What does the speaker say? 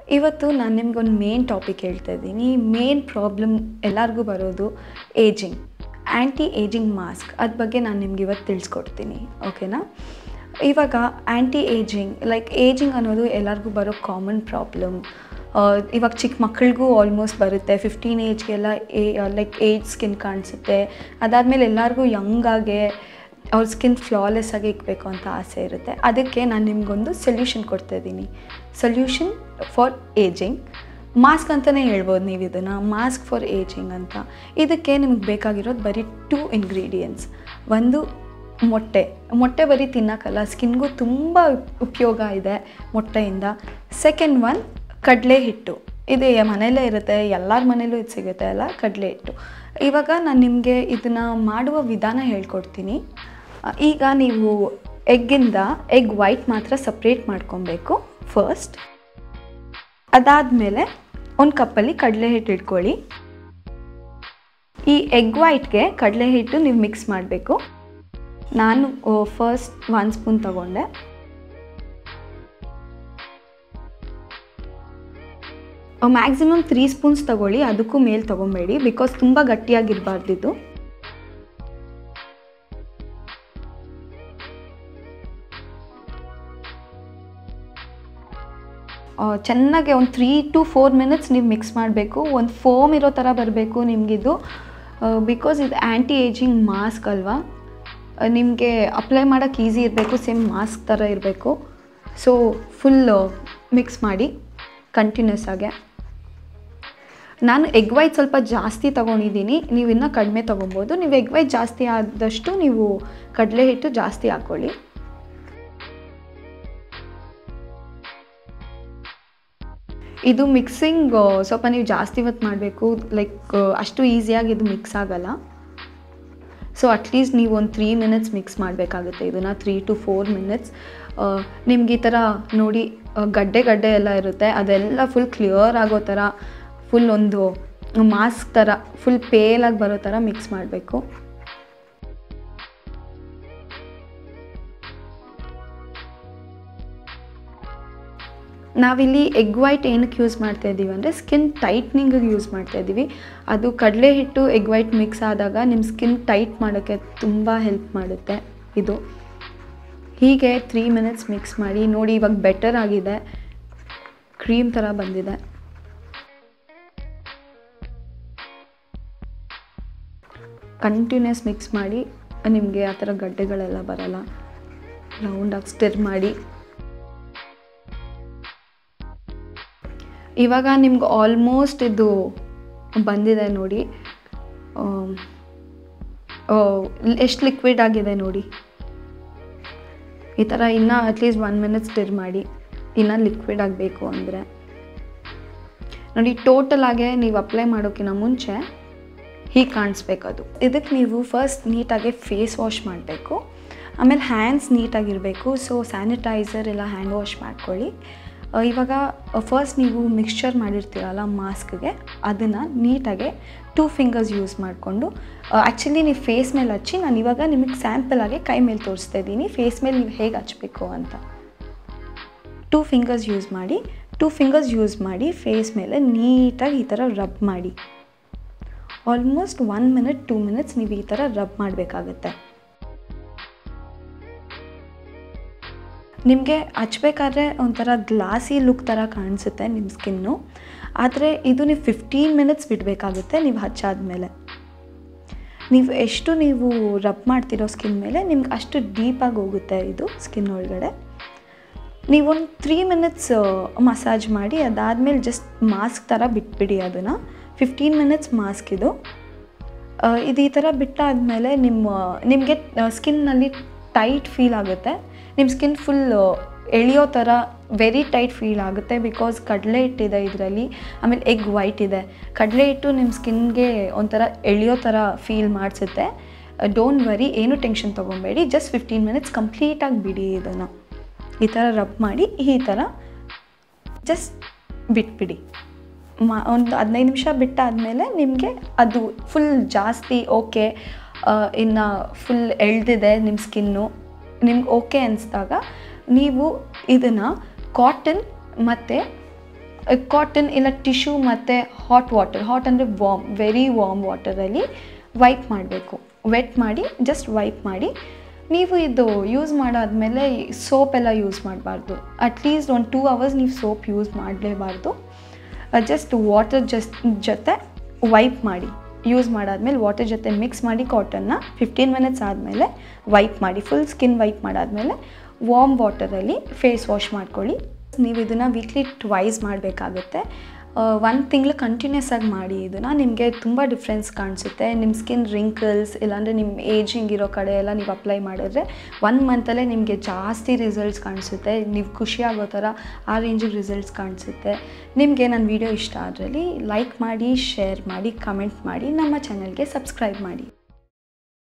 ಇವತ್ತು ನಾನು ನಿಮ್ಗೊಂದು ಮೇನ್ ಟಾಪಿಕ್ ಹೇಳ್ತಾ ಇದ್ದೀನಿ ಮೇನ್ ಪ್ರಾಬ್ಲಮ್ ಎಲ್ಲರಿಗೂ ಬರೋದು ಏಜಿಂಗ್ ಆ್ಯಂಟಿ ಏಜಿಂಗ್ ಮಾಸ್ಕ್ ಅದ್ರ ಬಗ್ಗೆ ನಾನು ನಿಮ್ಗೆ ಇವತ್ತು ತಿಳಿಸ್ಕೊಡ್ತೀನಿ ಓಕೆನಾ ಇವಾಗ ಆ್ಯಂಟಿ ಏಜಿಂಗ್ ಲೈಕ್ ಏಜಿಂಗ್ ಅನ್ನೋದು ಎಲ್ಲರಿಗೂ ಬರೋ ಕಾಮನ್ ಪ್ರಾಬ್ಲಮ್ ಇವಾಗ ಚಿಕ್ಕ ಮಕ್ಕಳಿಗೂ ಆಲ್ಮೋಸ್ಟ್ ಬರುತ್ತೆ ಫಿಫ್ಟೀನ್ ಏಜ್ಗೆಲ್ಲ ಏ ಲೈಕ್ ಏಜ್ ಸ್ಕಿನ್ ಕಾಣಿಸುತ್ತೆ ಅದಾದಮೇಲೆ ಎಲ್ಲರಿಗೂ ಯಂಗಾಗೆ ಅವ್ರ ಸ್ಕಿನ್ ಫ್ಲಾಲೆಸ್ ಆಗಿ ಇಕ್ಬೇಕು ಅಂತ ಆಸೆ ಇರುತ್ತೆ ಅದಕ್ಕೆ ನಾನು ನಿಮಗೊಂದು ಸೊಲ್ಯೂಷನ್ ಕೊಡ್ತಾ ಇದ್ದೀನಿ ಸೊಲ್ಯೂಷನ್ ಫಾರ್ ಏಜಿಂಗ್ ಮಾಸ್ಕ್ ಅಂತಲೇ ಹೇಳ್ಬೋದು ನೀವು ಇದನ್ನು ಮಾಸ್ಕ್ ಫಾರ್ ಏಜಿಂಗ್ ಅಂತ ಇದಕ್ಕೆ ನಿಮ್ಗೆ ಬೇಕಾಗಿರೋದು ಬರೀ ಟೂ ಇಂಗ್ರೀಡಿಯೆಂಟ್ಸ್ ಒಂದು ಮೊಟ್ಟೆ ಮೊಟ್ಟೆ ಬರೀ ತಿನ್ನೋಕ್ಕಲ್ಲ ಸ್ಕಿನ್ಗೂ ತುಂಬ ಉಪಯೋಗ ಇದೆ ಮೊಟ್ಟೆಯಿಂದ ಸೆಕೆಂಡ್ ಒನ್ ಕಡಲೆ ಹಿಟ್ಟು ಇದು ಮನೆಯಲ್ಲೇ ಇರುತ್ತೆ ಎಲ್ಲರ ಮನೇಲೂ ಇದು ಸಿಗುತ್ತೆ ಅಲ್ಲ ಕಡಲೆ ಹಿಟ್ಟು ಇವಾಗ ನಾನು ನಿಮಗೆ ಇದನ್ನು ಮಾಡುವ ವಿಧಾನ ಹೇಳ್ಕೊಡ್ತೀನಿ ಈಗ ನೀವು ಎಗ್ಗಿಂದ ಎಗ್ ವೈಟ್ ಮಾತ್ರ ಸಪ್ರೇಟ್ ಮಾಡ್ಕೊಬೇಕು ಫಸ್ಟ್ ಅದಾದಮೇಲೆ ಒಂದು ಕಪ್ಪಲ್ಲಿ ಕಡಲೆ ಹಿಟ್ಟು ಇಟ್ಕೊಳ್ಳಿ ಈ ಎಗ್ ವೈಟ್ಗೆ ಕಡಲೆ ಹಿಟ್ಟು ನೀವು ಮಿಕ್ಸ್ ಮಾಡಬೇಕು ನಾನು ಫಸ್ಟ್ ಒನ್ ಸ್ಪೂನ್ ತಗೊಂಡೆ ಮ್ಯಾಕ್ಸಿಮಮ್ ತ್ರೀ ಸ್ಪೂನ್ಸ್ ತಗೊಳ್ಳಿ ಅದಕ್ಕೂ ಮೇಲೆ ತೊಗೊಬೇಡಿ ಬಿಕಾಸ್ ತುಂಬ ಗಟ್ಟಿಯಾಗಿರಬಾರ್ದಿದ್ದು ಚೆನ್ನಾಗಿ ಒಂದು ತ್ರೀ ಟು ಫೋರ್ ಮಿನಿಟ್ಸ್ ನೀವು ಮಿಕ್ಸ್ ಮಾಡಬೇಕು ಒಂದು ಫೋಮ್ ಇರೋ ಥರ ಬರಬೇಕು ನಿಮಗಿದು ಬಿಕಾಸ್ ಇದು ಆ್ಯಂಟಿ ಏಜಿಂಗ್ ಮಾಸ್ಕ್ ಅಲ್ವಾ ನಿಮಗೆ ಅಪ್ಲೈ ಮಾಡೋಕ್ಕೆ ಈಸಿ ಇರಬೇಕು ಸೇಮ್ ಮಾಸ್ಕ್ ಥರ ಇರಬೇಕು ಸೊ ಫುಲ್ ಮಿಕ್ಸ್ ಮಾಡಿ ಕಂಟಿನ್ಯೂಸ್ ಆಗಿ ನಾನು ಎಗ್ ವೈಟ್ ಸ್ವಲ್ಪ ಜಾಸ್ತಿ ತೊಗೊಂಡಿದ್ದೀನಿ ನೀವು ಇನ್ನೂ ಕಡಿಮೆ ತೊಗೊಬೋದು ನೀವು ಎಗ್ ವೈಟ್ ಜಾಸ್ತಿ ಆದಷ್ಟು ನೀವು ಕಡಲೆ ಹಿಟ್ಟು ಜಾಸ್ತಿ ಹಾಕ್ಕೊಳ್ಳಿ ಇದು ಮಿಕ್ಸಿಂಗ್ ಸ್ವಲ್ಪ ನೀವು ಜಾಸ್ತಿ ಹೊತ್ತು ಮಾಡಬೇಕು ಲೈಕ್ ಅಷ್ಟು ಈಸಿಯಾಗಿ ಇದು ಮಿಕ್ಸ್ ಆಗಲ್ಲ ಸೊ ಅಟ್ಲೀಸ್ಟ್ ನೀವು ಒಂದು ತ್ರೀ ಮಿನಿಟ್ಸ್ ಮಿಕ್ಸ್ ಮಾಡಬೇಕಾಗುತ್ತೆ ಇದನ್ನು ತ್ರೀ ಟು ಫೋರ್ ಮಿನಿಟ್ಸ್ ನಿಮ್ಗೆ ಈ ಥರ ನೋಡಿ ಗಡ್ಡೆ ಗಡ್ಡೆ ಎಲ್ಲ ಇರುತ್ತೆ ಅದೆಲ್ಲ ಫುಲ್ ಕ್ಲಿಯರ್ ಆಗೋ ಥರ ಫುಲ್ ಒಂದು ಮಾಸ್ಕ್ ಥರ ಫುಲ್ ಪೇಲಾಗಿ ಬರೋ ಥರ ಮಿಕ್ಸ್ ಮಾಡಬೇಕು ನಾವಿಲ್ಲಿ ಎಗ್ ವೈಟ್ ಏನಕ್ಕೆ ಯೂಸ್ ಮಾಡ್ತಾ ಇದ್ದೀವಿ ಅಂದರೆ ಸ್ಕಿನ್ ಟೈಟ್ನಿಂಗಿಗೆ ಯೂಸ್ ಮಾಡ್ತಾ ಇದ್ದೀವಿ ಅದು ಕಡಲೆ ಹಿಟ್ಟು ಎಗ್ ವೈಟ್ ಮಿಕ್ಸ್ ಆದಾಗ ನಿಮ್ಮ ಸ್ಕಿನ್ ಟೈಟ್ ಮಾಡೋಕ್ಕೆ ತುಂಬ ಹೆಲ್ಪ್ ಮಾಡುತ್ತೆ ಇದು ಹೀಗೆ ತ್ರೀ ಮಿನಿಟ್ಸ್ ಮಿಕ್ಸ್ ಮಾಡಿ ನೋಡಿ ಇವಾಗ ಬೆಟರ್ ಆಗಿದೆ ಕ್ರೀಮ್ ಥರ ಬಂದಿದೆ ಕಂಟಿನ್ಯೂಸ್ ಮಿಕ್ಸ್ ಮಾಡಿ ನಿಮಗೆ ಆ ಥರ ಗಡ್ಡೆಗಳೆಲ್ಲ ಬರಲ್ಲ ರೌಂಡಾಗಿ ಸ್ಟಿರ್ ಮಾಡಿ ಇವಾಗ ನಿಮ್ಗೆ ಆಲ್ಮೋಸ್ಟ್ ಇದು ಬಂದಿದೆ ನೋಡಿ ಎಷ್ಟು ಲಿಕ್ವಿಡ್ ಆಗಿದೆ ನೋಡಿ ಈ ಥರ ಇನ್ನೂ ಅಟ್ಲೀಸ್ಟ್ ಒನ್ ಮಿನಿಟ್ ಸ್ಟಿರ್ ಮಾಡಿ ಇನ್ನೂ ಲಿಕ್ವಿಡ್ ಆಗಬೇಕು ಅಂದರೆ ನೋಡಿ ಟೋಟಲ್ ಆಗಿ ನೀವು ಅಪ್ಲೈ ಮಾಡೋಕ್ಕಿಂತ ಮುಂಚೆ ಹೀಗೆ ಕಾಣಿಸ್ಬೇಕು ಅದು ಇದಕ್ಕೆ ನೀವು ಫಸ್ಟ್ ನೀಟಾಗಿ ಫೇಸ್ ವಾಶ್ ಮಾಡಬೇಕು ಆಮೇಲೆ ಹ್ಯಾಂಡ್ಸ್ ನೀಟಾಗಿರಬೇಕು ಸೊ ಸ್ಯಾನಿಟೈಸರ್ ಎಲ್ಲ ಹ್ಯಾಂಡ್ ವಾಶ್ ಮಾಡ್ಕೊಳ್ಳಿ ಇವಾಗ ಫಸ್ಟ್ ನೀವು ಮಿಕ್ಸ್ಚರ್ ಮಾಡಿರ್ತೀರಲ್ಲ ಮಾಸ್ಕ್ಗೆ ಅದನ್ನು ನೀಟಾಗೆ ಟೂ ಫಿಂಗರ್ಸ್ ಯೂಸ್ ಮಾಡಿಕೊಂಡು ಆ್ಯಕ್ಚುಲಿ ನೀವು ಫೇಸ್ ಮೇಲೆ ಹಚ್ಚಿ ನಾನು ಇವಾಗ ನಿಮಗೆ ಸ್ಯಾಂಪಲ್ ಆಗಿ ಕೈ ಮೇಲೆ ತೋರಿಸ್ತಾ ಇದ್ದೀನಿ ಫೇಸ್ ಮೇಲೆ ನೀವು ಹೇಗೆ ಹಚ್ಚಬೇಕು ಅಂತ ಟೂ ಫಿಂಗರ್ಸ್ ಯೂಸ್ ಮಾಡಿ ಟೂ ಫಿಂಗರ್ಸ್ ಯೂಸ್ ಮಾಡಿ ಫೇಸ್ ಮೇಲೆ ನೀಟಾಗಿ ಈ ಥರ ರಬ್ ಮಾಡಿ almost one minute two minutes ನೀವು ಈ ಥರ ರಬ್ ಮಾಡಬೇಕಾಗತ್ತೆ ನಿಮಗೆ ಹಚ್ಬೇಕಾದ್ರೆ ಒಂಥರ ಗ್ಲಾಸಿ ಲುಕ್ ಥರ ಕಾಣಿಸುತ್ತೆ ನಿಮ್ಮ ಸ್ಕಿನ್ನು ಆದರೆ ಇದು ನೀವು ಫಿಫ್ಟೀನ್ ಮಿನಿಟ್ಸ್ ಬಿಡಬೇಕಾಗುತ್ತೆ ನೀವು ಹಚ್ಚಾದ್ಮೇಲೆ ನೀವು ಎಷ್ಟು ನೀವು ರಬ್ ಮಾಡ್ತಿರೋ ಸ್ಕಿನ್ ಮೇಲೆ ನಿಮ್ಗೆ ಅಷ್ಟು ಡೀಪಾಗಿ ಹೋಗುತ್ತೆ ಇದು ಸ್ಕಿನ್ ಒಳಗಡೆ ನೀವೊಂದು ತ್ರೀ ಮಿನಿಟ್ಸ್ ಮಸಾಜ್ ಮಾಡಿ ಅದಾದಮೇಲೆ ಜಸ್ಟ್ ಮಾಸ್ಕ್ ಥರ ಬಿಟ್ಬಿಡಿ ಅದನ್ನು ಫಿಫ್ಟೀನ್ ಮಿನಿಟ್ಸ್ ಮಾಸ್ಕ್ ಇದು ಇದು ಈ ಥರ ಬಿಟ್ಟಾದಮೇಲೆ ನಿಮ್ಮ ನಿಮಗೆ ಸ್ಕಿನ್ನಲ್ಲಿ ಟೈಟ್ ಫೀಲ್ ಆಗುತ್ತೆ ನಿಮ್ಮ ಸ್ಕಿನ್ ಫುಲ್ ಎಳೆಯೋ ಥರ ವೆರಿ ಟೈಟ್ ಫೀಲ್ ಆಗುತ್ತೆ ಬಿಕಾಸ್ ಕಡಲೆ ಹಿಟ್ಟಿದೆ ಇದರಲ್ಲಿ ಆಮೇಲೆ ಎಗ್ ವೈಟ್ ಇದೆ ಕಡಲೆ ಹಿಟ್ಟು ನಿಮ್ಮ ಸ್ಕಿನ್ಗೆ ಒಂಥರ ಎಳೆಯೋ ಥರ ಫೀಲ್ ಮಾಡಿಸುತ್ತೆ ಡೋಂಟ್ ವರಿ ಏನೂ ಟೆನ್ಷನ್ ತೊಗೊಬೇಡಿ ಜಸ್ಟ್ ಫಿಫ್ಟೀನ್ ಮಿನಿಟ್ಸ್ ಕಂಪ್ಲೀಟಾಗಿ ಬಿಡಿ ಇದನ್ನು ಈ ಥರ ರಬ್ ಮಾಡಿ ಈ ಥರ ಜಸ್ಟ್ ಬಿಟ್ಬಿಡಿ ಮಾ ಒಂದು ಹದಿನೈದು ನಿಮಿಷ ಬಿಟ್ಟಾದಮೇಲೆ ನಿಮಗೆ ಅದು ಫುಲ್ ಜಾಸ್ತಿ ಓಕೆ ಇನ್ನು ಫುಲ್ ಎಳ್ದಿದೆ ನಿಮ್ಮ ಸ್ಕಿನ್ನು ನಿಮ್ಗೆ ಓಕೆ ಅನಿಸ್ದಾಗ ನೀವು ಇದನ್ನು ಕಾಟನ್ ಮತ್ತು ಕಾಟನ್ ಇಲ್ಲ ಟಿಶ್ಯೂ ಮತ್ತು ಹಾಟ್ ವಾಟರ್ ಹಾಟ್ ಅಂದರೆ ವಾಮ್ ವೆರಿ ವಾಮ್ ವಾಟರಲ್ಲಿ ವೈಪ್ ಮಾಡಬೇಕು ವೆಟ್ ಮಾಡಿ ಜಸ್ಟ್ ವೈಪ್ ಮಾಡಿ ನೀವು ಇದು ಯೂಸ್ ಮಾಡಾದಮೇಲೆ ಸೋಪ್ ಎಲ್ಲ ಯೂಸ್ ಮಾಡಬಾರ್ದು ಅಟ್ಲೀಸ್ಟ್ ಒಂದು ಟೂ ಅವರ್ಸ್ ನೀವು ಸೋಪ್ ಯೂಸ್ ಮಾಡಲೇಬಾರ್ದು ಜಸ್ಟ್ ವಾಟರ್ ಜಸ್ಟ್ ಜೊತೆ ವೈಪ್ ಮಾಡಿ ಯೂಸ್ ಮಾಡಾದ್ಮೇಲೆ ವಾಟರ್ ಜೊತೆ ಮಿಕ್ಸ್ ಮಾಡಿ ಕಾಟನ್ನ ಫಿಫ್ಟೀನ್ ಮಿನಿಟ್ಸ್ ಆದಮೇಲೆ ವೈಪ್ ಮಾಡಿ ಫುಲ್ ಸ್ಕಿನ್ ವೈಪ್ ಮಾಡಾದಮೇಲೆ ವಾಮ್ ವಾಟರಲ್ಲಿ ಫೇಸ್ ವಾಶ್ ಮಾಡ್ಕೊಳ್ಳಿ ನೀವು ಇದನ್ನು ವೀಕ್ಲಿ ಟ್ವೈಸ್ ಮಾಡಬೇಕಾಗುತ್ತೆ ಒಂದು ತಿಂಗಳು ಕಂಟಿನ್ಯೂಸ್ ಆಗಿ ಮಾಡಿ ಇದನ್ನು ನಿಮಗೆ ತುಂಬ ಡಿಫ್ರೆನ್ಸ್ ಕಾಣಿಸುತ್ತೆ ನಿಮ್ಮ ಸ್ಕಿನ್ ರಿಂಕಲ್ಸ್ ಇಲ್ಲಾಂದರೆ ನಿಮ್ಮ ಏಜಿಂಗ್ ಇರೋ ಕಡೆ ಎಲ್ಲ ನೀವು ಅಪ್ಲೈ ಮಾಡಿದ್ರೆ ಒನ್ ಮಂತಲ್ಲೇ ನಿಮಗೆ ಜಾಸ್ತಿ ರಿಸಲ್ಟ್ಸ್ ಕಾಣಿಸುತ್ತೆ ನೀವು ಖುಷಿ ಆಗೋ ಥರ ಆ ರೇಂಜಿಗೆ ರಿಸಲ್ಟ್ಸ್ ಕಾಣಿಸುತ್ತೆ ನಿಮಗೆ ನನ್ನ ವೀಡಿಯೋ ಇಷ್ಟ ಅದರಲ್ಲಿ ಲೈಕ್ ಮಾಡಿ ಶೇರ್ ಮಾಡಿ ಕಮೆಂಟ್ ಮಾಡಿ ನಮ್ಮ ಚಾನಲ್ಗೆ ಸಬ್ಸ್ಕ್ರೈಬ್ ಮಾಡಿ